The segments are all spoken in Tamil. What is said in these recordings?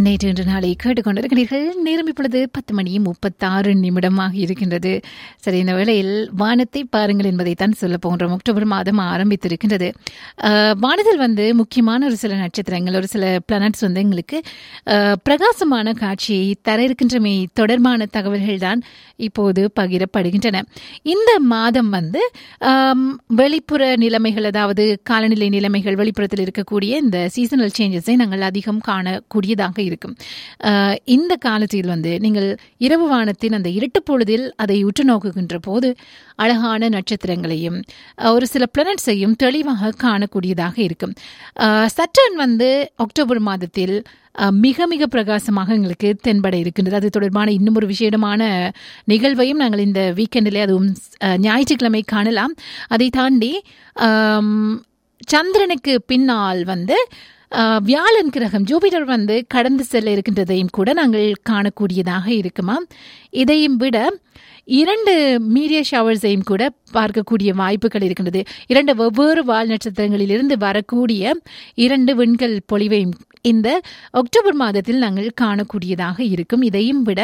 நேற்று இன்று நாளை கேட்டுக்கொண்டிருக்கிறீர்கள் நேரம் இப்பொழுது பத்து மணி முப்பத்தாறு நிமிடமாக இருக்கின்றது சரி இந்த வேளையில் வானத்தை பாருங்கள் என்பதைத்தான் சொல்ல போகின்றோம் அக்டோபர் மாதம் ஆரம்பித்திருக்கின்றது அஹ், வானத்தில் வந்து முக்கியமான ஒரு சில நட்சத்திரங்கள் ஒரு சில பிளானட்ஸ் வந்து எங்களுக்கு அஹ், பிரகாசமான காட்சியை தர இருக்கின்றமை தொடர்பான தகவல்கள் தான் இப்போது பகிரப்படுகின்றன இந்த மாதம் வந்து ஆம், வெளிப்புற நிலைமைகள் அதாவது காலநிலை நிலைமைகள் வெளிப்புறத்தில் இருக்கக்கூடிய இந்த சீசனல் சேஞ்சஸை நாங்கள் அதிகம் காணக்கூடியதாக இருக்கும் ஆஹ், இந்த காலத்தில் வந்து நீங்கள் இரவு வானத்தின் அந்த இருட்டு பொழுதில் அதை உற்று நோக்குகின்ற போது அழகான நட்சத்திரங்களையும் ஆஹ், ஒரு சில பிளானட்ஸையும் தெளிவாக காணக்கூடியதாக இருக்கும் சட்டன் வந்து அக்டோபர் மாதத்தில் அஹ், மிக மிக பிரகாசமாக எங்களுக்கு தென்பட இருக்கின்றது அது தொடர்பான இன்னும் ஒரு விசேடமான நிகழ்வையும் நாங்கள் இந்த வீக்கெண்டிலே அதுவும் அஹ், ஞாயிற்றுக்கிழமை காணலாம் அதை தாண்டி ஆம், சந்திரனுக்கு பின்னால் வந்து அஹ், வியாழன் கிரகம் ஜூபிட்டர் வந்து கடந்து செல்ல இருக்கின்றதையும் கூட நாங்கள் காணக்கூடியதாக இருக்குமா இதையும் விட இரண்டு மீடிய ஷவர்ஸையும் கூட பார்க்கக்கூடிய வாய்ப்புகள் இருக்கின்றது இரண்டு வெவ்வேறு வால் நட்சத்திரங்களிலிருந்து வரக்கூடிய இரண்டு விண்கல் பொழிவையும் இந்த அக்டோபர் மாதத்தில் நாங்கள் காணக்கூடியதாக இருக்கும் இதையும் விட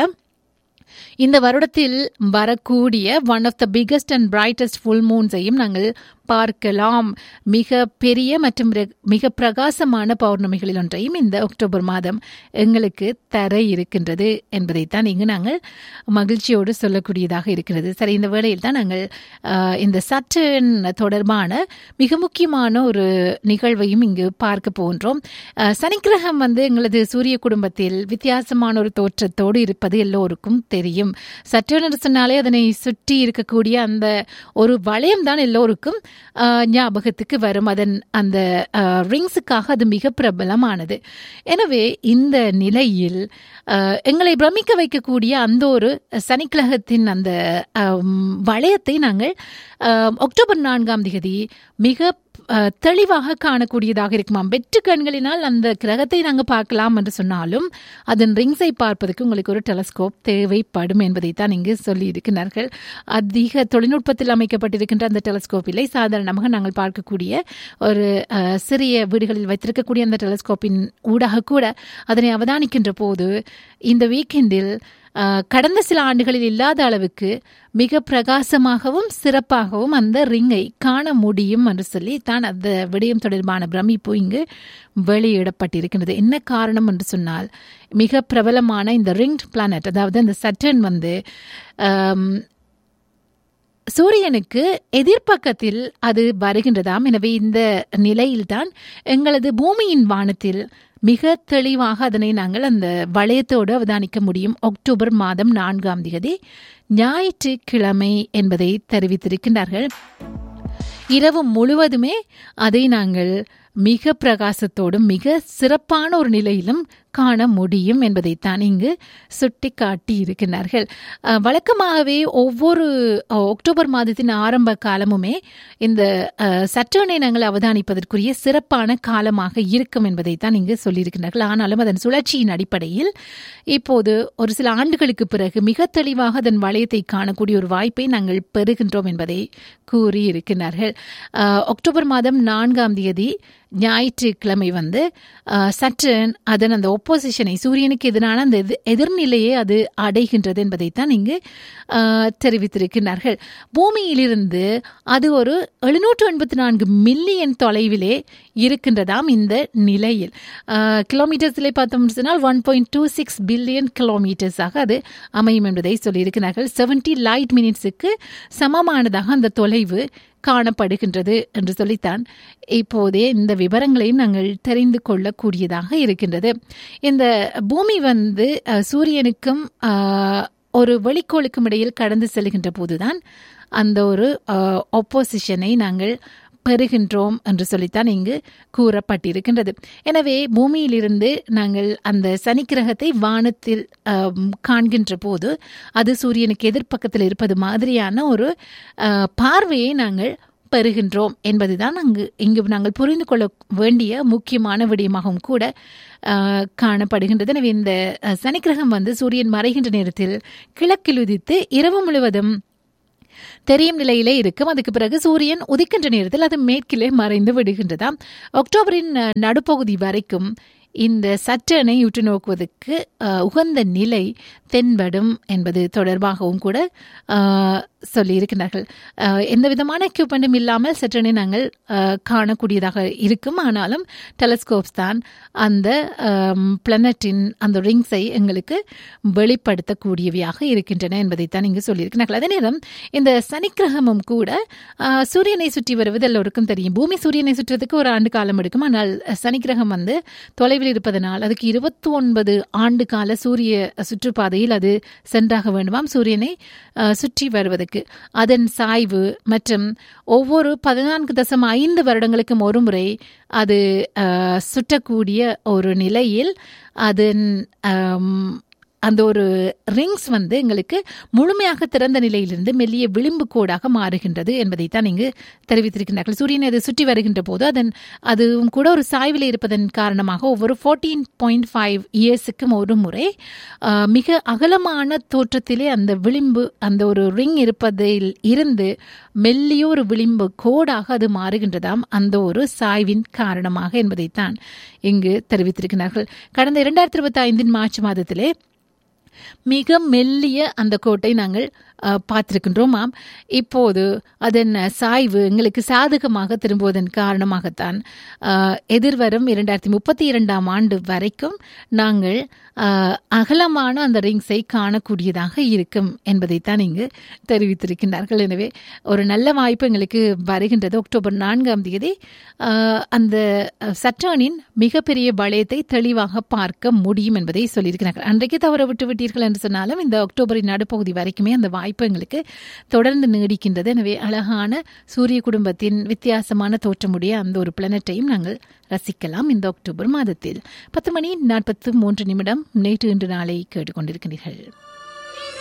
இந்த வருடத்தில் வரக்கூடிய one of the biggest and brightest full மூன்ஸையும் நாங்கள் பார்க்கலாம் மிக பெரிய மற்றும் மிக- மிக பிரகாசமான பௌர்ணமிகளில் ஒன்றையும் இந்த அக்டோபர் மாதம் எங்களுக்கு தர இருக்கின்றது என்பதைத்தான் இங்கு நாங்கள் மகிழ்ச்சியோடு சொல்லக்கூடியதாக இருக்கிறது சரி இந்த வேளையில் தான் நாங்கள் ஆஹ், இந்த சட்டன் தொடர்பான மிக முக்கியமான ஒரு நிகழ்வையும் இங்கு பார்க்க போகின்றோம் ஆஹ், சனிக்கிரகம் வந்து எங்களது சூரிய குடும்பத்தில் வித்தியாசமான ஒரு தோற்றத்தோடு இருப்பது எல்லோருக்கும் தெரியும் சட்டன் என்று சொன்னாலே அதனை சுற்றி இருக்கக்கூடிய அந்த ஒரு வளையம் தான் எல்லோருக்கும் ஆஹ், ஞாபகத்துக்கு வரும் அதன் அந்த ரிங்ஸுக்காக அது மிக பிரபலமானது எனவே இந்த நிலையில் ஆஹ், எங்களை பிரமிக்க வைக்கக்கூடிய அந்த ஒரு சனிக்கிரகத்தின் அந்த ஆம், வளையத்தை நாங்கள் ஆம், அக்டோபர் நான்காம் தேதி மிக அஹ், தெளிவாக காணக்கூடியதாக இருக்குமாம் வெற்று கண்களினால் அந்த கிரகத்தை நாங்கள் பார்க்கலாம் என்று சொன்னாலும் அதன் ரிங்ஸை பார்ப்பதற்கு உங்களுக்கு ஒரு டெலஸ்கோப் தேவைப்படும் என்பதை தான் இங்கு சொல்லியிருக்கிறார்கள் அதிக தொழில்நுட்பத்தில் அமைக்கப்பட்டிருக்கின்ற அந்த டெலஸ்கோப் இல்லை சாதாரணமாக நாங்கள் பார்க்கக்கூடிய ஒரு அஹ், சிறிய வீடுகளில் வைத்திருக்கக்கூடிய அந்த டெலஸ்கோப்பின் ஊடாக கூட அதனை அவதானிக்கின்ற போது இந்த வீக்கெண்டில் அஹ், கடந்த சில ஆண்டுகளில் இல்லாத அளவுக்கு மிக பிரகாசமாகவும் சிறப்பாகவும் அந்த ரிங்கை காண முடியும் என்று சொல்லி தான் அந்த விடயம் தொடர்பான பிரமிப்பு இங்கு வெளியிடப்பட்டிருக்கின்றது என்ன காரணம் என்று சொன்னால் மிக பிரபலமான இந்த ரிங்ட் பிளானட் அதாவது அந்த சட்டன் வந்து ஆம், சூரியனுக்கு எதிர்ப்பக்கத்தில் அது வருகின்றதாம் எனவே இந்த நிலையில்தான் எங்களது பூமியின் வானத்தில் மிக தெளிவாக அதனை நாங்கள் அந்த வளையத்தோடு அவதானிக்க முடியும் அக்டோபர் மாதம் நான்காம் தேதி ஞாயிற்றுக்கிழமை என்பதை தெரிவித்திருக்கின்றார்கள் இரவு முழுவதுமே அதை நாங்கள் மிக பிரகாசத்தோடும் மிக சிறப்பான ஒரு நிலையிலும் காண முடியும் என்பதைத்தான் இங்கு சுட்டி காட்டி இருக்கின்றார்கள் அஹ், வழக்கமாகவே ஒவ்வொரு அஹ், அக்டோபர் மாதத்தின் ஆரம்ப காலமுமே இந்த அஹ், சற்றனை நாங்கள் அவதானிப்பதற்குரிய சிறப்பான காலமாக இருக்கும் என்பதைத்தான் இங்கு சொல்லியிருக்கிறார்கள் ஆனாலும் அதன் சுழற்சியின் அடிப்படையில் இப்போது ஒரு சில ஆண்டுகளுக்கு பிறகு மிக தெளிவாக அதன் வளையத்தை காணக்கூடிய ஒரு வாய்ப்பை நாங்கள் பெறுகின்றோம் என்பதை கூறியிருக்கிறார்கள் அஹ், அக்டோபர் மாதம் நான்காம் தேதி ஞாயிற்றுக்கிழமை வந்து அஹ், சற்றன் அதன் அந்த ஒப்போசிஷனை சூரியனுக்கு எதிரான அந்த எதிர்- எதிர்நிலையை அது அடைகின்றது என்பதைத்தான் இங்கு அஹ், தெரிவித்திருக்கிறார்கள் பூமியிலிருந்து அது ஒரு எழுநூற்று எண்பத்தி நான்கு மில்லியன் தொலைவிலே இருக்கின்றதாம் இந்த நிலையில் அஹ், கிலோமீட்டர்ஸிலே பார்த்தோம்னு சொன்னால் one point two six billion கிலோமீட்டர்ஸாக அது அமையும் என்பதை சொல்லியிருக்கிறார்கள் செவன்டி லைட் மினிட்ஸுக்கு சமமானதாக அந்த தொலைவு காணப்படுகின்றது என்று சொல்லித்தான் இப்போதே இந்த விவரங்களையும் நாங்கள் தெரிந்து கொள்ளக்கூடியதாக இருக்கின்றது இந்த பூமி வந்து அஹ், சூரியனுக்கும் அஹ், ஒரு வெளிக்கோளுக்கும் இடையில் கடந்து செல்கின்ற போதுதான் அந்த ஒரு ஒப்போசிஷனை நாங்கள் பெறுகின்றோம் என்று சொல்லித்தான் இங்கு கூறப்பட்டிருக்கின்றது எனவே பூமியிலிருந்து நாங்கள் அந்த சனிக்கிரகத்தை வானத்தில் ஆம், காண்கின்ற போது அது சூரியனுக்கு எதிர்ப்பக்கத்தில் இருப்பது மாதிரியான ஒரு ஆ, பார்வையை நாங்கள் பெறுகின்றோம் என்பதுதான் அங்கு இங்கு நாங்கள் புரிந்து கொள்ள வேண்டிய முக்கியமான விடயமாகவும் கூட ஆ, காணப்படுகின்றது எனவே இந்த அ, சனிக்கிரகம் வந்து சூரியன் மறைகின்ற நேரத்தில் கிழக்கில் உதித்து இரவு முழுவதும் தெரியும் நிலையிலே இருக்கும் அதுக்கு பிறகு சூரியன் உதிக்கின்ற நேரத்தில் அது மேற்கிலே மறைந்து விடுகின்றதாம் அக்டோபரின் அஹ், நடுப்பகுதி வரைக்கும் இந்த சற்றனை உற்று நோக்குவதற்கு அஹ், உகந்த நிலை தென்படும் என்பது தொடர்பாகவும் கூட அஹ், சொல்லியிருக்கிறார்கள் அஹ், எந்த விதமான எக்யூப்மெண்ட்டும் இல்லாமல் சற்றனை நாங்கள் அஹ், காணக்கூடியதாக இருக்கும் ஆனாலும் டெலஸ்கோப்ஸ் தான் அந்த பிளானட்டின் அந்த ரிங்ஸை எங்களுக்கு வெளிப்படுத்தக்கூடியவையாக இருக்கின்றன என்பதைத்தான் இங்கு சொல்லியிருக்கிறார்கள் அதே நேரம் இந்த சனிக்கிரகமும் கூட அஹ், சூரியனை சுற்றி வருவது எல்லோருக்கும் தெரியும் பூமி சூரியனை சுற்றுறதுக்கு ஒரு ஆண்டு காலம் எடுக்கும் ஆனால் சனிக்கிரகம் வந்து தொலைவில் இருப்பதனால் அதுக்கு இருபத்தி ஒன்பது ஆண்டு கால சூரிய சுற்றுப்பாதையில் அது சென்றாக வேண்டுமாம் சூரியனை அஹ், சுற்றி வருவதற்கு அதன் சாய்வு மற்றும் ஒவ்வொரு பதினான்கு தசம் ஐந்து வருடங்களுக்கும் ஒரு முறை அது அஹ், சுற்றக்கூடிய ஒரு நிலையில் அதன் அம், அந்த ஒரு ரிங்ஸ் வந்து எங்களுக்கு முழுமையாக திறந்த நிலையிலிருந்து மெல்லிய விளிம்பு கோடாக மாறுகின்றது என்பதைத்தான் இங்கு தெரிவித்திருக்கிறார்கள் சூரியன் அது சுற்றி வருகின்ற போது அதன் அதுவும் கூட ஒரு சாய்வில் இருப்பதன் காரணமாக ஒவ்வொரு ஃபோர்டீன் பாயிண்ட் ஃபைவ் இயர்ஸுக்கும் ஒரு முறை ஆஹ், மிக அகலமான தோற்றத்திலே அந்த விளிம்பு அந்த ஒரு ரிங் இருப்பதில் இருந்து மெல்லிய ஒரு விளிம்பு கோடாக அது மாறுகின்றதாம் அந்த ஒரு சாய்வின் காரணமாக என்பதைத்தான் இங்கு தெரிவித்திருக்கிறார்கள் கடந்த இரண்டாயிரத்தி இருபத்தி ஐந்தின் மார்ச் மாதத்திலே மிக மெல்லிய அந்த கோட்டை நாங்கள் அஹ், பார்த்திருக்கின்றோமாம் இப்போது அதன் சாய்வு எங்களுக்கு சாதகமாக திரும்புவதன் காரணமாகத்தான் அஹ், எதிர்வரும் இரண்டாயிரத்தி முப்பத்தி இரண்டாம் ஆண்டு வரைக்கும் நாங்கள் அஹ், அகலமான அந்த ரிங்ஸை காணக்கூடியதாக இருக்கும் என்பதைத்தான் இங்கு தெரிவித்திருக்கின்றார்கள் எனவே ஒரு நல்ல வாய்ப்பு எங்களுக்கு வருகின்றது அக்டோபர் நான்காம் தேதி அஹ், அந்த சட்டானின் மிகப்பெரிய வளையத்தை தெளிவாக பார்க்க முடியும் என்பதை சொல்லியிருக்கிறார்கள் அன்றைக்கு தவற விட்டு விட்டீர்கள் என்று சொன்னாலும் இந்த அக்டோபரின் நடுப்பகுதி வரைக்குமே அந்த வாய்ப்பு எங்களுக்கு தொடர்ந்து நீடிக்கின்றது எனவே அழகான சூரிய குடும்பத்தின் வித்தியாசமான தோற்றமுடைய அந்த ஒரு பிளானட்டையும் நாங்கள் ரசிக்கலாம் இந்த அக்டோபர் மாதத்தில் பத்து மணி நாற்பத்து மூன்று நிமிடம் நேற்று இன்று நாளை கேட்டுக்கொண்டிருக்கிறீர்கள்